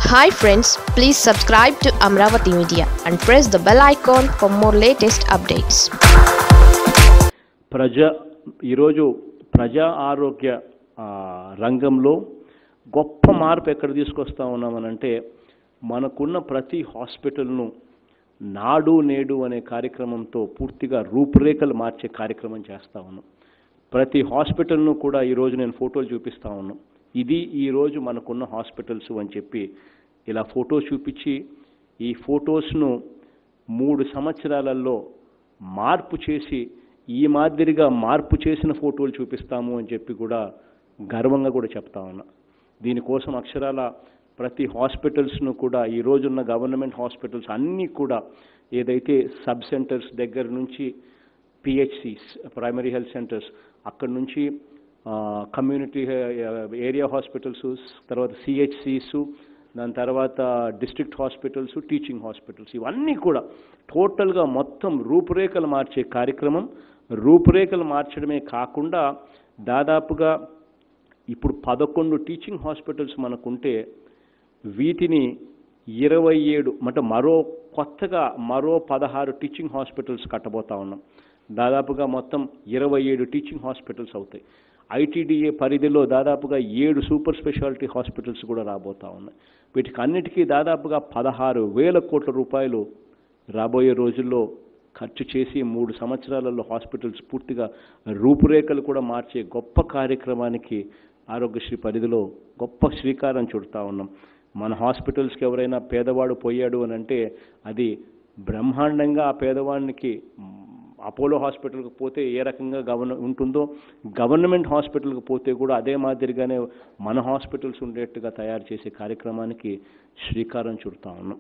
hi friends please subscribe to Amaravati media and press the bell icon for more latest updates ప్రజా ఈరోజు ప్రజా ఆరోగ్య ఆ, రంగంలో గొప్ప మార్పు ఎక్కడ తీసుకొస్తా ఉన్నామనంటే మనకున్న ప్రతి హాస్పిటల్ను నాడు నేడు అనే కార్యక్రమంతో పూర్తిగా రూపురేఖలు మార్చే కార్యక్రమం చేస్తా ఉన్నాం ప్రతి హాస్పిటల్ను కూడా ఈరోజు నేను ఫోటోలు చూపిస్తా ఉన్నాం ఇది ఈరోజు మనకున్న హాస్పిటల్స్ అని చెప్పి ఇలా ఫోటో చూపించి ఈ ఫొటోస్ను మూడు సంవత్సరాలలో మార్పు చేసి ఈ మాదిరిగా మార్పు చేసిన ఫోటోలు చూపిస్తాము అని చెప్పి కూడా గర్వంగా కూడా చెప్తా ఉన్నా దీనికోసం అక్షరాల ప్రతి హాస్పిటల్స్ను కూడా ఈ రోజున్న గవర్నమెంట్ హాస్పిటల్స్ అన్నీ కూడా ఏదైతే సబ్ సెంటర్స్ దగ్గర నుంచి పిహెచ్సిస్ ప్రైమరీ హెల్త్ సెంటర్స్ అక్కడ నుంచి కమ్యూనిటీ ఏరియా హాస్పిటల్స్ తర్వాత సిహెచ్సిస్ దాని తర్వాత డిస్ట్రిక్ట్ హాస్పిటల్స్ టీచింగ్ హాస్పిటల్స్ ఇవన్నీ కూడా టోటల్గా మొత్తం రూపురేఖలు మార్చే కార్యక్రమం రూపురేఖలు మార్చడమే కాకుండా దాదాపుగా ఇప్పుడు పదకొండు టీచింగ్ హాస్పిటల్స్ మనకుంటే వీటిని ఇరవై ఏడు అంటే మరో కొత్తగా మరో పదహారు టీచింగ్ హాస్పిటల్స్ కట్టబోతా ఉన్నాం దాదాపుగా మొత్తం ఇరవై ఏడు టీచింగ్ హాస్పిటల్స్ అవుతాయి ఐటీడీఏ పరిధిలో దాదాపుగా ఏడు సూపర్ స్పెషాలిటీ హాస్పిటల్స్ కూడా రాబోతా ఉన్నాయి వీటికి అన్నిటికీ దాదాపుగా పదహారు వేల కోట్ల రూపాయలు రాబోయే రోజుల్లో ఖర్చు చేసి మూడు సంవత్సరాలలో హాస్పిటల్స్ పూర్తిగా రూపురేఖలు కూడా మార్చే గొప్ప కార్యక్రమానికి ఆరోగ్యశ్రీ పరిధిలో గొప్ప శ్రీకారం చుడతా ఉన్నాం మన హాస్పిటల్స్కి ఎవరైనా పేదవాడు పోయాడు అని అంటే అది బ్రహ్మాండంగా ఆ పేదవాడికి మ్, అపోలో హాస్పిటల్కి పోతే ఏ రకంగా గవర్న ఉంటుందో గవర్నమెంట్ హాస్పిటల్కి పోతే కూడా అదే మాదిరిగానే మన హాస్పిటల్స్ ఉండేట్టుగా తయారు చేసే కార్యక్రమానికి శ్రీకారం చుడతా ఉన్నాం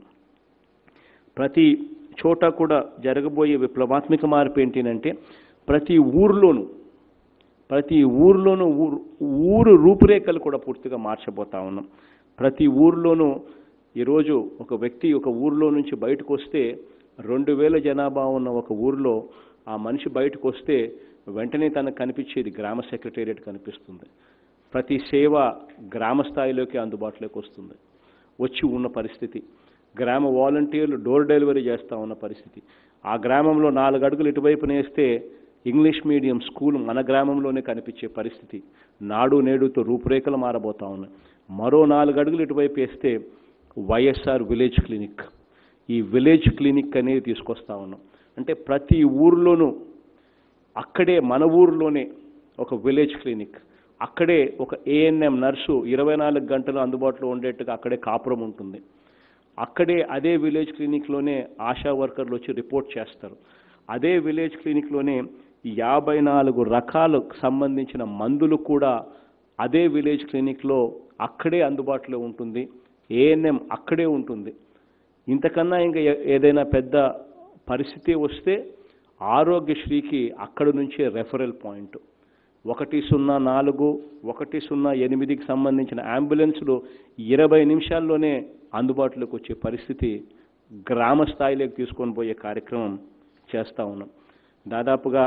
ప్రతి చోట కూడా జరగబోయే విప్లవాత్మక మార్పు ఏంటంటే ప్రతి ఊర్లోనూ ప్రతి ఊర్లోనూ ఊరు ఊరు రూపురేఖలు కూడా పూర్తిగా మార్చబోతా ఉన్నాం ప్రతి ఊర్లోనూ ఈరోజు ఒక వ్యక్తి ఒక ఊర్లో నుంచి బయటకు వస్తే రెండు వేల జనాభా ఉన్న ఒక ఊర్లో ఆ మనిషి బయటకు వస్తే వెంటనే తనకు కనిపించేది గ్రామ సెక్రటేరియట్ కనిపిస్తుంది ప్రతి సేవ గ్రామ స్థాయిలోకి అందుబాటులోకి వస్తుంది వచ్చి ఉన్న పరిస్థితి గ్రామ వాలంటీర్లు డోర్ డెలివరీ చేస్తూ ఉన్న పరిస్థితి ఆ గ్రామంలో నాలుగు అడుగులు ఇటువైపున వేస్తే ఇంగ్లీష్ మీడియం స్కూల్ మన గ్రామంలోనే కనిపించే పరిస్థితి నాడు నేడుతో రూపురేఖలు మారబోతా ఉన్నాయి మరో నాలుగు అడుగులు ఇటువైపు వేస్తే వైఎస్ఆర్ విలేజ్ క్లినిక్ ఈ విలేజ్ క్లినిక్ అనేది తీసుకొస్తా ఉన్నాం అంటే ప్రతి ఊర్లోనూ అక్కడే మన ఊర్లోనే ఒక విలేజ్ క్లినిక్ అక్కడే ఒక ఏఎన్ఎం నర్సు ఇరవై నాలుగు గంటలు అందుబాటులో ఉండేట్టుగా అక్కడే కాపురం ఉంటుంది అక్కడే అదే విలేజ్ క్లినిక్లోనే ఆశా వర్కర్లు వచ్చి రిపోర్ట్ చేస్తారు అదే విలేజ్ క్లినిక్లోనే యాభై నాలుగు రకాలకు సంబంధించిన మందులు కూడా అదే విలేజ్ క్లినిక్లో అక్కడే అందుబాటులో ఉంటుంది ఏఎన్ఎం అక్కడే ఉంటుంది ఇంతకన్నా ఇంకా ఏ- ఏదైనా పెద్ద పరిస్థితి వస్తే ఆరోగ్యశ్రీకి అక్కడ నుంచే రెఫరల్ పాయింట్ ఒకటి సున్నా నాలుగు ఒకటి సున్నా ఎనిమిదికి సంబంధించిన అంబులెన్సులు ఇరవై నిమిషాల్లోనే అందుబాటులోకి వచ్చే పరిస్థితి గ్రామ స్థాయిలోకి తీసుకొని పోయే కార్యక్రమం చేస్తూ ఉన్నాం దాదాపుగా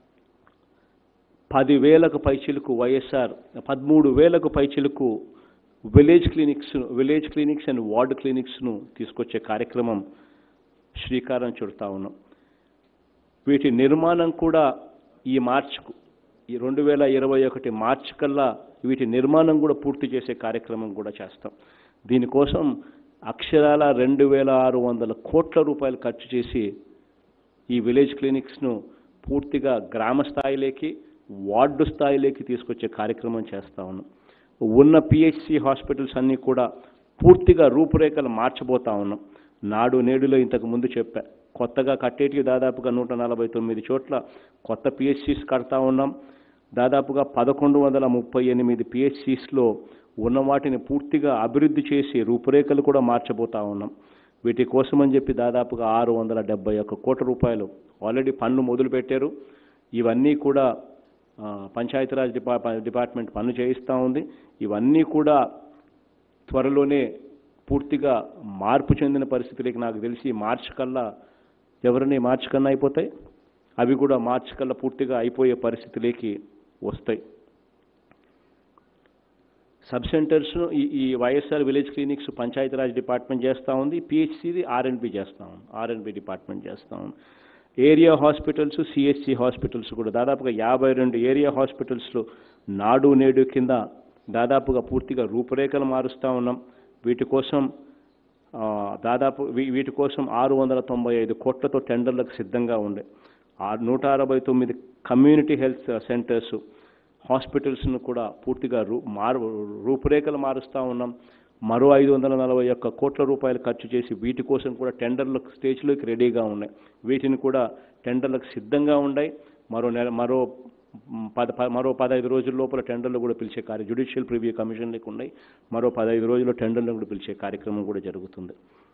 పదివేలకు పైచిలకు వైఎస్ఆర్ పదమూడు వేలకు పైచిలకు village clinics village clinics and ward క్లినిక్స్ను తీసుకొచ్చే కార్యక్రమం శ్రీకారం చుడతా ఉన్నాం వీటి నిర్మాణం కూడా ఈ మార్చ్కు ఈ రెండు వేల ఇరవై ఒకటి మార్చ్ కల్లా వీటి నిర్మాణం కూడా పూర్తి చేసే కార్యక్రమం కూడా చేస్తాం దీనికోసం అక్షరాల రెండు వేల ఆరు వందల కోట్ల రూపాయలు ఖర్చు చేసి ఈ విలేజ్ క్లినిక్స్ను పూర్తిగా గ్రామ స్థాయిలోకి వార్డు స్థాయిలోకి తీసుకొచ్చే కార్యక్రమం చేస్తా ఉన్నాం ఉన్న పిహెచ్సి హాస్పిటల్స్ అన్నీ కూడా పూర్తిగా రూపురేఖలు మార్చబోతా ఉన్నాం నాడు నేడులో ఇంతకు ముందు చెప్పా కొత్తగా కట్టేటివి దాదాపుగా నూట నలభై తొమ్మిది చోట్ల కొత్త పిహెచ్సిస్ కడతా ఉన్నాం దాదాపుగా పదకొండు వందల ముప్పై ఎనిమిది పిహెచ్సిస్లో ఉన్న వాటిని పూర్తిగా అభివృద్ధి చేసి రూపురేఖలు కూడా మార్చబోతా ఉన్నాం వీటి కోసమని చెప్పి దాదాపుగా ఆరు వందల డెబ్బై ఒక్క కోట్ల రూపాయలు ఆల్రెడీ పన్ను మొదలుపెట్టారు ఇవన్నీ కూడా ఆ, పంచాయతీరాజ్ డిపా డిపార్ట్మెంట్ పన్ను చేయిస్తూ ఉంది ఇవన్నీ కూడా త్వరలోనే పూర్తిగా మార్పు చెందిన పరిస్థితులకి నాకు తెలిసి మార్చి కల్లా ఎవరిని మార్చి కన్నా అయిపోతాయి అవి కూడా మార్చి కల్లా పూర్తిగా అయిపోయే పరిస్థితిలోకి వస్తాయి సబ్ సెంటర్స్ను ఈ ఈ YSR village clinics Panchayati Raj department చేస్తూ ఉంది పిహెచ్సిది ఆర్ఎన్బి చేస్తూ ఉంది ఆర్ఎన్బి డిపార్ట్మెంట్ చేస్తూ ఉంది ఏరియా హాస్పిటల్స్ సిహెచ్సి హాస్పిటల్స్ కూడా దాదాపుగా యాభై రెండు ఏరియా హాస్పిటల్స్లో నాడు నేడు కింద దాదాపుగా పూర్తిగా రూపురేఖలు మారుస్తూ ఉన్నాం వీటి కోసం ఆ, దాదాపు వీ- వీటి కోసం ఆరు వందల తొంభై ఐదు కోట్లతో టెండర్లకు సిద్ధంగా ఉండే ఆ నూట అరవై తొమ్మిది కమ్యూనిటీ హెల్త్ సెంటర్స్ హాస్పిటల్స్ను కూడా పూర్తిగా రూ మారు రూపురేఖలు మారుస్తూ ఉన్నాం మరో ఐదు వందల నలభై ఒక్క కోట్ల రూపాయలు ఖర్చు చేసి వీటి కోసం కూడా టెండర్లకు స్టేజ్లోకి రెడీగా ఉన్నాయి వీటిని కూడా టెండర్లకు సిద్ధంగా ఉన్నాయి మరో నెల మరో మ్, పద ప- మరో పదహైదు రోజుల లోపల టెండర్లు కూడా పిలిచే కార్య జ్యుడిషియల్ ప్రివ్యూ కమిషన్లకు ఉన్నాయి మరో పదహైదు రోజుల్లో టెండర్లు కూడా పిలిచే కార్యక్రమం కూడా జరుగుతుంది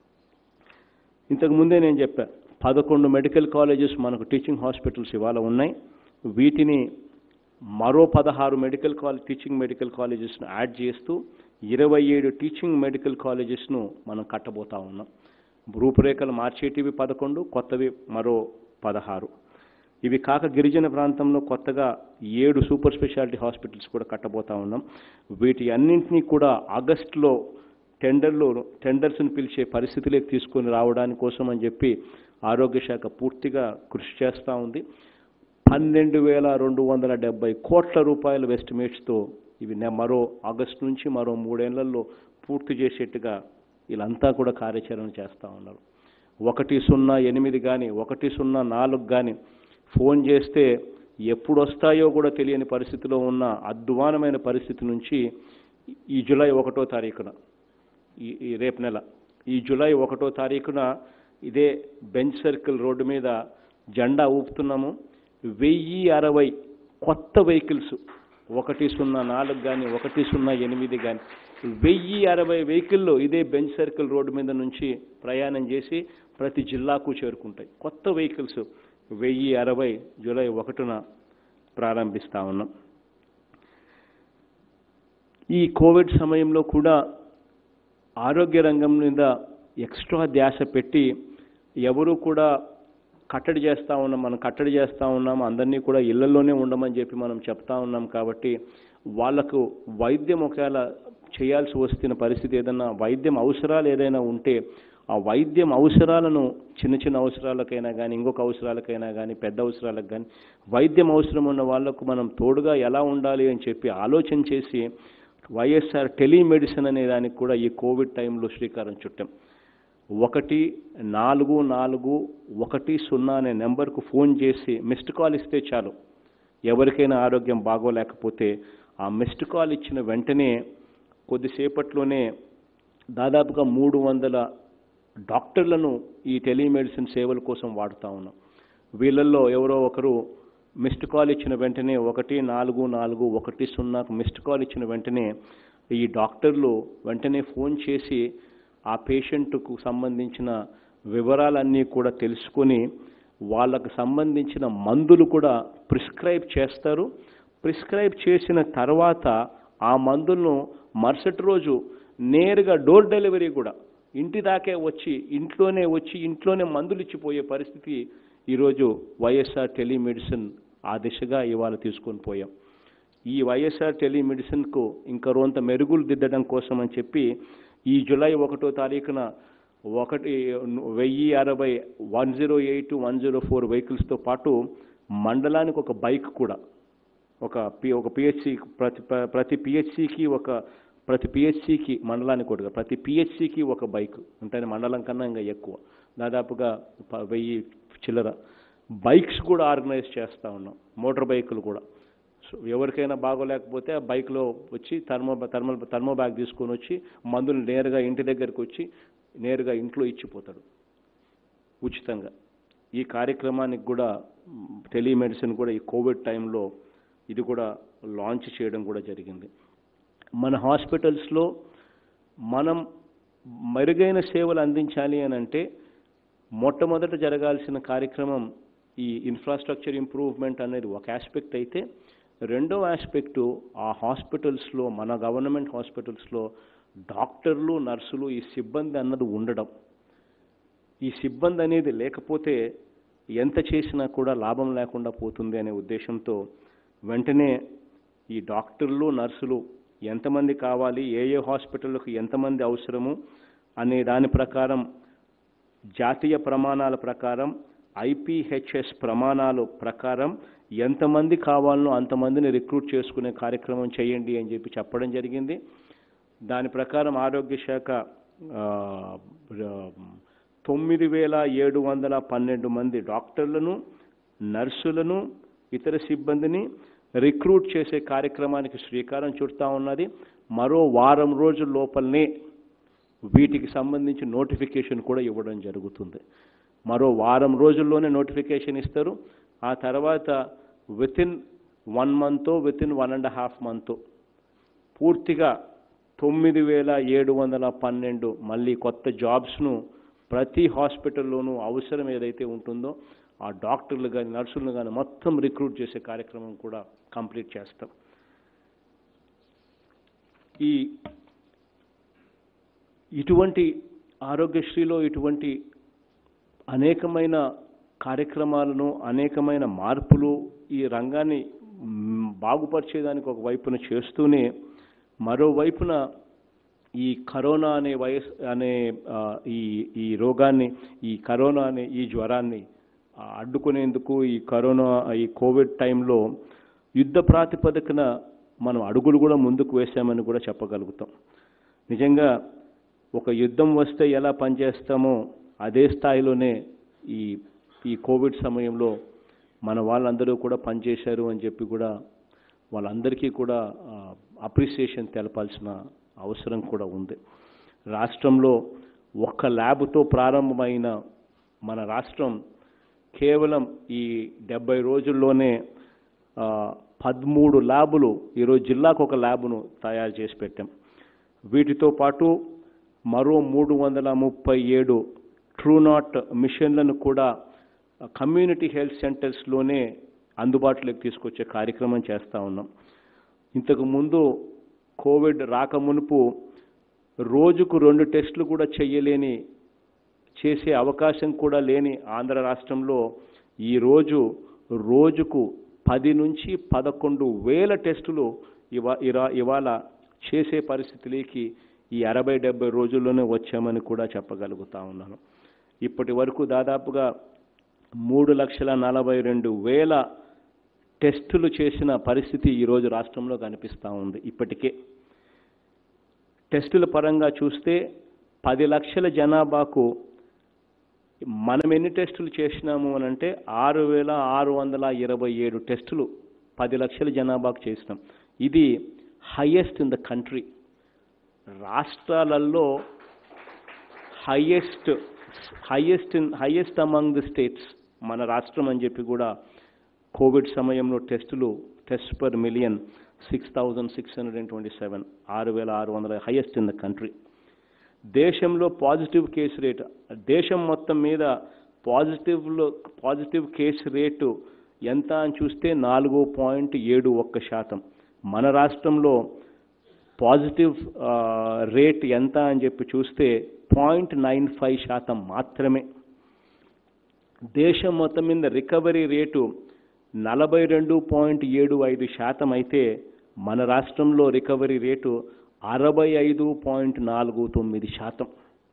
ఇంతకు ముందే నేను చెప్పా పదకొండు మెడికల్ కాలేజెస్ మనకు టీచింగ్ హాస్పిటల్స్ ఇవాళ ఉన్నాయి వీటిని మరో పదహారు మెడికల్ కాలేజ్ టీచింగ్ మెడికల్ కాలేజెస్ను యాడ్ చేస్తూ ఇరవై ఏడు టీచింగ్ మెడికల్ కాలేజెస్ను మనం కట్టబోతా ఉన్నాం రూపురేఖలు మార్చేటివి పదకొండు కొత్తవి మరో పదహారు ఇవి కాక గిరిజన ప్రాంతంలో కొత్తగా ఏడు సూపర్ స్పెషాలిటీ హాస్పిటల్స్ కూడా కట్టబోతా ఉన్నాం వీటి అన్నింటినీ కూడా ఆగస్టులో టెండర్లు టెండర్స్ని పిలిచే పరిస్థితిలోకి తీసుకొని రావడానికి కోసం అని చెప్పి ఆరోగ్య శాఖ పూర్తిగా కృషి చేస్తూ ఉంది పన్నెండు వేల రెండు వందల డెబ్బై కోట్ల రూపాయల ఎస్టిమేట్స్తో ఇవి నె- మరో ఆగస్టు నుంచి మరో మూడేళ్లలో పూర్తి చేసేట్టుగా వీళ్ళంతా కూడా కార్యాచరణ చేస్తూ ఉన్నారు ఒకటి సున్నా ఎనిమిది కానీ ఒకటి సున్నా నాలుగు కానీ ఫోన్ చేస్తే ఎప్పుడు వస్తాయో కూడా తెలియని పరిస్థితిలో ఉన్న అధ్వానమైన పరిస్థితి నుంచి ఈ జూలై ఒకటో తారీఖున ఈ ఈ రేపు నెల ఈ జూలై ఒకటో తారీఖున ఇదే బెంచ్ సర్కిల్ రోడ్డు మీద జెండా ఊపుతున్నాము వెయ్యి అరవై కొత్త వెహికల్స్ ఒకటి సున్నా నాలుగు కానీ ఒకటి సున్నా ఎనిమిది కానీ వెయ్యి అరవై వెహికల్లో ఇదే బెంచ్ సర్కిల్ రోడ్డు మీద నుంచి ప్రయాణం చేసి ప్రతి జిల్లాకు చేరుకుంటాయి కొత్త వెహికల్స్ వెయ్యి అరవై జూలై ఒకటిన ప్రారంభిస్తా ఉన్నాం ఈ కోవిడ్ సమయంలో కూడా ఆరోగ్య రంగం మీద ఎక్స్ట్రా ధ్యాస పెట్టి ఎవరు కూడా కట్టడి చేస్తూ ఉన్నాం మనం కట్టడి చేస్తూ ఉన్నాం అందరినీ కూడా ఇళ్లలోనే ఉండమని చెప్పి మనం చెప్తా ఉన్నాం కాబట్టి వాళ్ళకు వైద్యం ఒకవేళ చేయాల్సి వస్తున్న పరిస్థితి ఏదైనా వైద్యం అవసరాలు ఏదైనా ఉంటే ఆ వైద్యం అవసరాలను చిన్న చిన్న అవసరాలకైనా కానీ ఇంకొక అవసరాలకైనా కానీ పెద్ద అవసరాలకు కానీ వైద్యం అవసరం ఉన్న వాళ్ళకు మనం తోడుగా ఎలా ఉండాలి అని చెప్పి ఆలోచన చేసి వైఎస్ఆర్ టెలిమెడిసిన్ అనే దానికి కూడా ఈ కోవిడ్ టైంలో శ్రీకారం చుట్టాం ఒకటి నాలుగు నాలుగు ఒకటి సున్నా అనే నెంబర్కు ఫోన్ చేసి మిస్డ్ కాల్ ఇస్తే చాలు ఎవరికైనా ఆరోగ్యం బాగోలేకపోతే ఆ మిస్డ్ కాల్ ఇచ్చిన వెంటనే కొద్దిసేపట్లోనే దాదాపుగా మూడు వందల డాక్టర్లను ఈ టెలిమెడిసిన్ సేవల కోసం వాడుతూ ఉన్నాం వీళ్ళల్లో ఎవరో ఒకరు మిస్డ్ కాల్ ఇచ్చిన వెంటనే ఒకటి నాలుగు నాలుగు ఒకటి సున్నాకు మిస్డ్ కాల్ ఇచ్చిన వెంటనే ఈ డాక్టర్లు వెంటనే ఫోన్ చేసి ఆ పేషెంట్కు సంబంధించిన వివరాలన్నీ కూడా తెలుసుకొని వాళ్ళకు సంబంధించిన మందులు కూడా ప్రిస్క్రైబ్ చేస్తారు ప్రిస్క్రైబ్ చేసిన తర్వాత ఆ మందులను మరుసటి రోజు నేరుగా డోర్ డెలివరీ కూడా ఇంటి దాకే వచ్చి ఇంట్లోనే వచ్చి ఇంట్లోనే మందులు ఇచ్చిపోయే పరిస్థితి ఈరోజు వైఎస్ఆర్ టెలిమెడిసిన్ ఆ దిశగా ఇవాళ తీసుకొని పోయాం ఈ వైఎస్ఆర్ టెలిమెడిసిన్కు ఇంకా రోంత మెరుగులు దిద్దడం కోసం అని చెప్పి ఈ జూలై ఒకటో తారీఖున ఒకటి వెయ్యి అరవై one zero eight one zero four వెహికల్స్తో పాటు మండలానికి ఒక బైక్ కూడా ఒక పి ఒక పిహెచ్సి ప్రతి ప్ర- ప్రతి పిహెచ్సికి ఒక ప్రతి పిహెచ్సికి మండలానికి ఒకటిగా ప్రతి పిహెచ్సికి ఒక బైక్ ఉంటుంది మండలం కన్నా ఇంకా ఎక్కువ దాదాపుగా ప- వెయ్యి చిల్లర బైక్స్ కూడా ఆర్గనైజ్ చేస్తూ ఉన్నాం మోటార్ బైకులు కూడా సో ఎవరికైనా బాగోలేకపోతే ఆ బైక్లో వచ్చి థర్మో థర్మల్ థర్మో బ్యాగ్ తీసుకొని వచ్చి మందులు నేరుగా ఇంటి దగ్గరికి వచ్చి నేరుగా ఇంట్లో ఇచ్చిపోతాడు ఉచితంగా ఈ కార్యక్రమానికి కూడా టెలిమెడిసిన్ కూడా ఈ కోవిడ్ టైంలో ఇది కూడా లాంచ్ చేయడం కూడా జరిగింది మన హాస్పిటల్స్లో మనం మెరుగైన సేవలు అందించాలి అని అంటే మొట్టమొదట జరగాల్సిన కార్యక్రమం ఈ ఇన్ఫ్రాస్ట్రక్చర్ ఇంప్రూవ్మెంట్ అనేది ఒక ఆస్పెక్ట్ అయితే రెండో ఆస్పెక్టు ఆ హాస్పిటల్స్లో మన గవర్నమెంట్ హాస్పిటల్స్లో డాక్టర్లు నర్సులు ఈ సిబ్బంది అన్నది ఉండడం ఈ సిబ్బంది అనేది లేకపోతే ఎంత చేసినా కూడా లాభం లేకుండా పోతుంది అనే ఉద్దేశంతో వెంటనే ఈ డాక్టర్లు నర్సులు ఎంతమంది కావాలి ఏ ఏ హాస్పిటల్లకు ఎంతమంది అవసరము అనే దాని ప్రకారం జాతీయ ప్రమాణాల ప్రకారం ఐపీహెచ్ఎస్ ప్రమాణాలు ప్రకారం ఎంతమంది కావాలనో అంతమందిని రిక్రూట్ చేసుకునే కార్యక్రమం చేయండి అని చెప్పి చెప్పడం జరిగింది దాని ప్రకారం ఆరోగ్య శాఖ ఆ, ర- తొమ్మిది వేల ఏడు వందల పన్నెండు మంది డాక్టర్లను నర్సులను ఇతర సిబ్బందిని రిక్రూట్ చేసే కార్యక్రమానికి శ్రీకారం చుడతా ఉన్నది మరో వారం రోజుల లోపలనే వీటికి సంబంధించి నోటిఫికేషన్ కూడా ఇవ్వడం జరుగుతుంది మరో వారం రోజుల్లోనే నోటిఫికేషన్ ఇస్తారు ఆ తర్వాత within one month within one and half month పూర్తిగా తొమ్మిది వేల ఏడు వందల పన్నెండు మళ్ళీ కొత్త జాబ్స్ను ప్రతి హాస్పిటల్లోనూ అవసరం ఏదైతే ఉంటుందో ఆ డాక్టర్లు కానీ నర్సులను కానీ మొత్తం రిక్రూట్ చేసే కార్యక్రమం కూడా కంప్లీట్ చేస్తాం ఈ ఇటువంటి ఆరోగ్యశ్రీలో ఇటువంటి అనేకమైన కార్యక్రమాలను అనేకమైన మార్పులు ఈ రంగాన్ని మ్, బాగుపరిచేదానికి ఒక వైపున చేస్తూనే మరోవైపున ఈ కరోనా అనే వైరస్ అనే ఆ, ఈ ఈ రోగాన్ని ఈ కరోనా అనే ఈ జ్వరాన్ని ఆ, అడ్డుకునేందుకు ఈ కరోనా ఈ కోవిడ్ టైంలో యుద్ధ ప్రాతిపదికన మనం అడుగులు కూడా ముందుకు వేశామని కూడా చెప్పగలుగుతాం నిజంగా ఒక యుద్ధం వస్తే ఎలా పనిచేస్తామో అదే స్థాయిలోనే ఈ ఈ కోవిడ్ సమయంలో మన వాళ్ళందరూ కూడా పనిచేశారు అని చెప్పి కూడా వాళ్ళందరికీ కూడా అప్రిసియేషన్ తెలపాల్సిన అవసరం కూడా ఉంది రాష్ట్రంలో ఒక్క ల్యాబ్తో ప్రారంభమైన మన రాష్ట్రం కేవలం ఈ డెబ్బై రోజుల్లోనే ఆ, పదమూడు ల్యాబులు ఈరోజు జిల్లాకు ఒక ల్యాబ్ను తయారు చేసి పెట్టాం వీటితో పాటు మరో మూడు వందల ముప్పై ఏడు ట్రూనాట్ మిషన్లను కూడా కమ్యూనిటీ హెల్త్ సెంటర్స్లోనే అందుబాటులోకి తీసుకొచ్చే కార్యక్రమం చేస్తూ ఉన్నాం ఇంతకు ముందు కోవిడ్ రాకమునుపు రోజుకు రెండు టెస్టులు కూడా చేయలేని చేసే అవకాశం కూడా లేని ఆంధ్ర రాష్ట్రంలో ఈరోజు రోజుకు పది నుంచి పదకొండు వేల టెస్టులు ఇవా ఇరా ఇవాళ చేసే పరిస్థితిలోకి ఈ అరవై డెబ్బై రోజుల్లోనే వచ్చామని కూడా చెప్పగలుగుతా ఉన్నాను ఇప్పటి వరకు దాదాపుగా మూడు లక్షల నలభై రెండు వేల టెస్టులు చేసిన పరిస్థితి ఈరోజు రాష్ట్రంలో కనిపిస్తూ ఉంది ఇప్పటికే టెస్టుల పరంగా చూస్తే పది లక్షల జనాభాకు మనం ఎన్ని టెస్టులు చేసినాము అని అంటే ఆరు వేల ఆరు వందల ఇరవై ఏడు టెస్టులు పది లక్షల జనాభాకు చేసినాం ఇది హయ్యెస్ట్ ఇన్ ద కంట్రీ రాష్ట్రాలలో highest highest in highest among the states మన రాష్ట్రం అని చెప్పి కూడా కోవిడ్ సమయంలో టెస్టులు test per million six thousand six hundred and twenty seven ఆరు వేల ఆరు వందల హయ్యెస్ట్ ఇన్ ద కంట్రీ దేశంలో పాజిటివ్ కేసు రేటు దేశం మొత్తం మీద పాజిటివ్లో పాజిటివ్ కేసు రేటు ఎంత అని చూస్తే నాలుగు పాయింట్ ఏడు ఒక్క శాతం మన రాష్ట్రంలో పాజిటివ్ ఆ, రేట్ ఎంత అని చెప్పి చూస్తే పాయింట్ నైన్ ఫైవ్ శాతం మాత్రమే దేశం మొత్తం మీద రికవరీ రేటు నలభై రెండు పాయింట్ ఏడు ఐదు శాతం అయితే మన రాష్ట్రంలో రికవరీ రేటు అరవై ఐదు పాయింట్ నాలుగు తొమ్మిది శాతం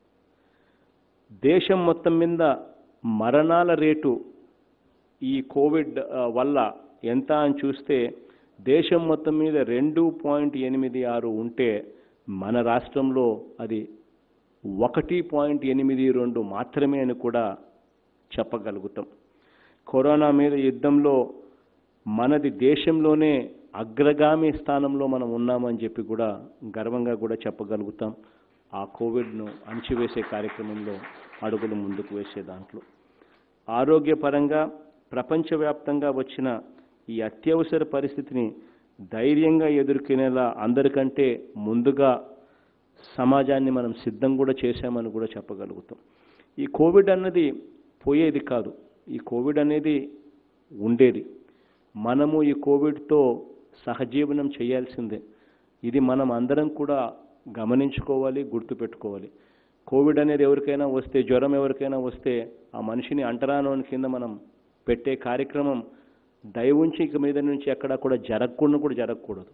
దేశం మొత్తం మీద మరణాల రేటు ఈ కోవిడ్ ఆ, వల్ల ఎంత అని చూస్తే దేశం మొత్తం మీద రెండు పాయింట్ ఎనిమిది ఆరు ఉంటే మన రాష్ట్రంలో అది ఒకటి పాయింట్ ఎనిమిది రెండు మాత్రమే అని కూడా చెప్పగలుగుతాం కరోనా మీద యుద్ధంలో మనది దేశంలోనే అగ్రగామి స్థానంలో మనం ఉన్నామని చెప్పి కూడా గర్వంగా కూడా చెప్పగలుగుతాం ఆ కోవిడ్ను అణచివేసే కార్యక్రమంలో అడుగులు ముందుకు వేసే దాంట్లో ఆరోగ్యపరంగా ప్రపంచవ్యాప్తంగా వచ్చిన ఈ అత్యవసర పరిస్థితిని ధైర్యంగా ఎదుర్కొనేలా అందరికంటే ముందుగా సమాజాన్ని మనం సిద్ధం కూడా చేశామని కూడా చెప్పగలుగుతాం ఈ కోవిడ్ అన్నది పోయేది కాదు ఈ కోవిడ్ అనేది ఉండేది మనము ఈ కోవిడ్తో సహజీవనం చేయాల్సిందే ఇది మనం అందరం కూడా గమనించుకోవాలి గుర్తుపెట్టుకోవాలి కోవిడ్ అనేది ఎవరికైనా వస్తే జ్వరం ఎవరికైనా వస్తే ఆ మనిషిని అంటరానోని కింద మనం పెట్టే కార్యక్రమం దయవుంచి ఇక మీద నుంచి ఎక్కడా కూడా జరగకుండా కూడా జరగకూడదు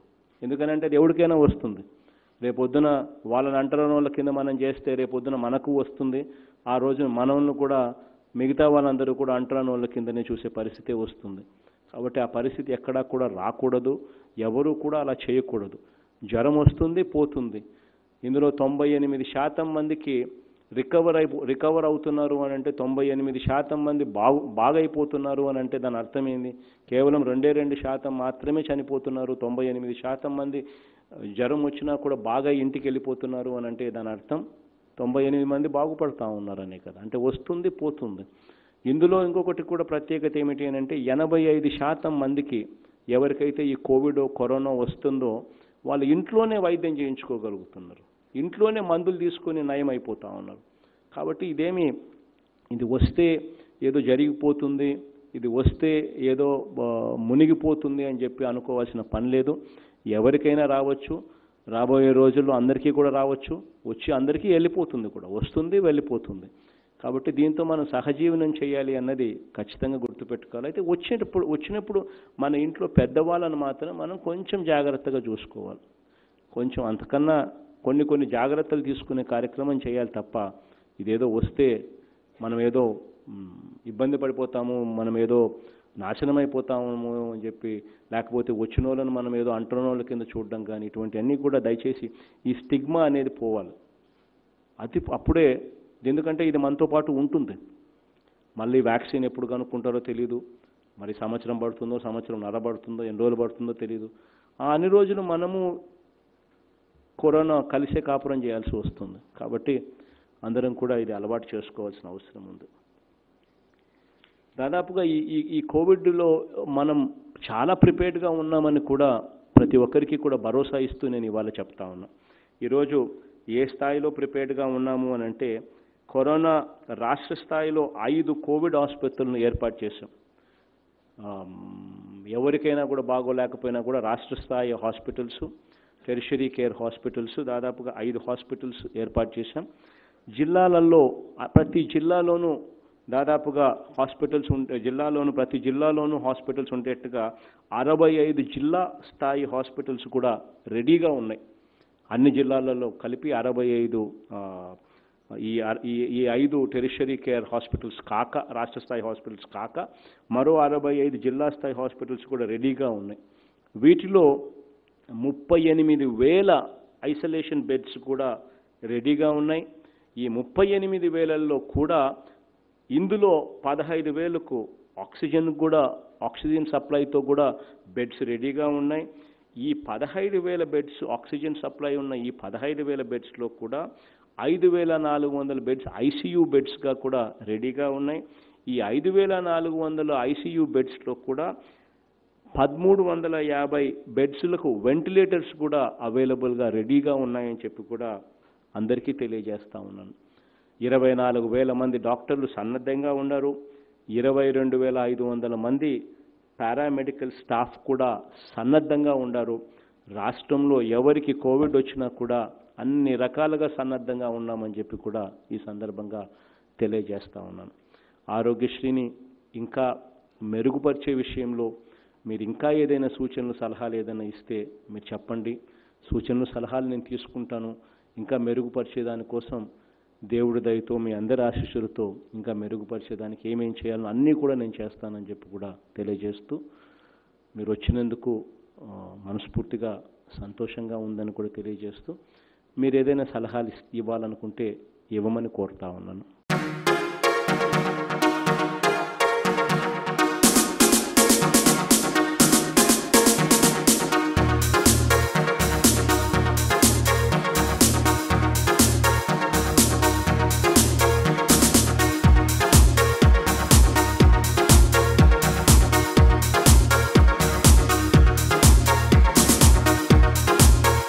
ఎందుకనంటే అది ఎవరికైనా వస్తుంది రేపొద్దున వాళ్ళని అంటరాని వాళ్ళ కింద మనం చేస్తే రేపొద్దున మనకు వస్తుంది ఆ రోజు మనల్ని కూడా మిగతా వాళ్ళందరూ కూడా అంటరాని వాళ్ళ కిందనే చూసే పరిస్థితి వస్తుంది కాబట్టి ఆ పరిస్థితి ఎక్కడా కూడా రాకూడదు ఎవరు కూడా అలా చేయకూడదు జ్వరం వస్తుంది పోతుంది ఇందులో తొంభై ఎనిమిది శాతం మందికి రికవర్ అయిపో రికవర్ అవుతున్నారు అని అంటే తొంభై ఎనిమిది శాతం మంది బాగు బాగైపోతున్నారు అని అంటే దాని అర్థం ఏంది కేవలం రెండే రెండు శాతం మాత్రమే చనిపోతున్నారు తొంభై ఎనిమిది శాతం మంది జ్వరం వచ్చినా కూడా బాగా ఇంటికి వెళ్ళిపోతున్నారు అని అంటే దాని అర్థం తొంభై ఎనిమిది మంది బాగుపడతా ఉన్నారనే కదా అంటే వస్తుంది పోతుంది ఇందులో ఇంకొకటి కూడా ప్రత్యేకత ఏమిటి అని అంటే ఎనభై ఐదు శాతం మందికి ఎవరికైతే ఈ కోవిడ్ కరోనా వస్తుందో వాళ్ళు ఇంట్లోనే వైద్యం చేయించుకోగలుగుతున్నారు ఇంట్లోనే మందులు తీసుకొని నయం అయిపోతూ ఉన్నారు కాబట్టి ఇదేమి ఇది వస్తే ఏదో జరిగిపోతుంది ఇది వస్తే ఏదో ఆ, మునిగిపోతుంది అని చెప్పి అనుకోవాల్సిన పని లేదు ఎవరికైనా రావచ్చు రాబోయే రోజుల్లో అందరికీ కూడా రావచ్చు వచ్చి అందరికీ వెళ్ళిపోతుంది కూడా వస్తుంది వెళ్ళిపోతుంది కాబట్టి దీంతో మనం సహజీవనం చేయాలి అన్నది ఖచ్చితంగా గుర్తుపెట్టుకోవాలి అయితే వచ్చినప్పుడు వచ్చినప్పుడు మన ఇంట్లో పెద్దవాళ్ళని మాత్రం మనం కొంచెం జాగ్రత్తగా చూసుకోవాలి కొంచెం అంతకన్నా కొన్ని కొన్ని జాగ్రత్తలు తీసుకునే కార్యక్రమం చేయాలి తప్ప ఇదేదో వస్తే మనం ఏదో మ్, ఇబ్బంది పడిపోతాము మనం ఏదో నాశనం అయిపోతాము అని చెప్పి లేకపోతే వచ్చిన వాళ్ళని మనం ఏదో అంటున్న వాళ్ళ కింద చూడడం కానీ ఇటువంటివన్నీ కూడా దయచేసి ఈ స్టిగ్మా అనేది పోవాలి అది అప్పుడే ఎందుకంటే ఇది మనతో పాటు ఉంటుంది మళ్ళీ వ్యాక్సిన్ ఎప్పుడు కనుక్కుంటారో తెలియదు మరి సంవత్సరం పడుతుందో సంవత్సరం నర పడుతుందో ఎన్ని రోజులు పడుతుందో తెలియదు ఆ అన్ని రోజులు మనము కరోనా కలిసే కాపురం చేయాల్సి వస్తుంది కాబట్టి అందరం కూడా ఇది అలవాటు చేసుకోవాల్సిన అవసరం ఉంది దాదాపుగా ఈ ఈ ఈ కోవిడ్లో మనం చాలా ప్రిపేర్డ్గా ఉన్నామని కూడా ప్రతి ఒక్కరికి కూడా భరోసా ఇస్తూ నేను ఇవాళ చెప్తా ఉన్నా ఈరోజు ఏ స్థాయిలో ప్రిపేర్డ్గా ఉన్నాము అని అంటే కరోనా రాష్ట్ర స్థాయిలో ఐదు కోవిడ్ ఆసుపత్రులను ఏర్పాటు చేశాం ఆమ్, ఎవరికైనా కూడా బాగోలేకపోయినా కూడా రాష్ట్ర స్థాయి హాస్పిటల్స్ టెరిషరీ కేర్ హాస్పిటల్స్ దాదాపుగా ఐదు హాస్పిటల్స్ ఏర్పాటు చేశాం జిల్లాలలో ఆ ప్రతి జిల్లాలోనూ దాదాపుగా హాస్పిటల్స్ ఉంటే జిల్లాలోను ప్రతి జిల్లాలోనూ హాస్పిటల్స్ ఉండేట్టుగా అరవై ఐదు జిల్లా స్థాయి హాస్పిటల్స్ కూడా రెడీగా ఉన్నాయి అన్ని జిల్లాలలో కలిపి అరవై ఐదు ఆ, ఈ అర- ఈ ఈ ఐదు టెరిషరీ కేర్ హాస్పిటల్స్ కాక రాష్ట్ర స్థాయి హాస్పిటల్స్ కాక మరో అరవై ఐదు జిల్లా స్థాయి హాస్పిటల్స్ కూడా రెడీగా ఉన్నాయి వీటిలో ముప్పై ఎనిమిది వేల ఐసోలేషన్ బెడ్స్ కూడా రెడీగా ఉన్నాయి ఈ ముప్పై ఎనిమిది వేలల్లో కూడా ఇందులో పదహైదు వేలకు ఆక్సిజన్ కూడా ఆక్సిజన్ సప్లైతో కూడా బెడ్స్ రెడీగా ఉన్నాయి ఈ పదహైదు వేల బెడ్స్ ఆక్సిజన్ సప్లై ఉన్న ఈ పదహైదు వేల బెడ్స్లో కూడా ఐదు వేల నాలుగు వందల బెడ్స్ ఐసీయూ బెడ్స్గా కూడా రెడీగా ఉన్నాయి ఈ ఐదు వేల నాలుగు వందల ఐసీయూ బెడ్స్లో కూడా పదమూడు వందల యాభై బెడ్స్లకు వెంటిలేటర్స్ కూడా అవైలబుల్గా రెడీగా ఉన్నాయని చెప్పి కూడా అందరికీ తెలియజేస్తా ఉన్నాను ఇరవై నాలుగు వేల మంది డాక్టర్లు సన్నద్ధంగా ఉన్నారు ఇరవై రెండు వేల ఐదు వందల మంది పారామెడికల్ స్టాఫ్ కూడా సన్నద్ధంగా ఉన్నారు రాష్ట్రంలో ఎవరికి కోవిడ్ వచ్చినా కూడా అన్ని రకాలుగా సన్నద్ధంగా ఉన్నామని చెప్పి కూడా ఈ సందర్భంగా తెలియజేస్తా ఉన్నాను ఆరోగ్యశ్రీని ఇంకా మెరుగుపరిచే విషయంలో మీరు ఇంకా ఏదైనా సూచనలు సలహాలు ఏదైనా ఇస్తే మీరు చెప్పండి సూచనలు సలహాలు నేను తీసుకుంటాను ఇంకా మెరుగుపరిచే దానికోసం దేవుడి దయతో మీ అందరి ఆశీస్సులతో ఇంకా మెరుగుపరిచేదానికి ఏమేం చేయాలో అన్నీ కూడా నేను చేస్తానని చెప్పి కూడా తెలియజేస్తూ మీరు వచ్చినందుకు ఆ, మనస్ఫూర్తిగా సంతోషంగా ఉందని కూడా తెలియజేస్తూ మీరు ఏదైనా సలహాలు ఇస్- ఇవ్వాలనుకుంటే ఇవ్వమని కోరుతా ఉన్నాను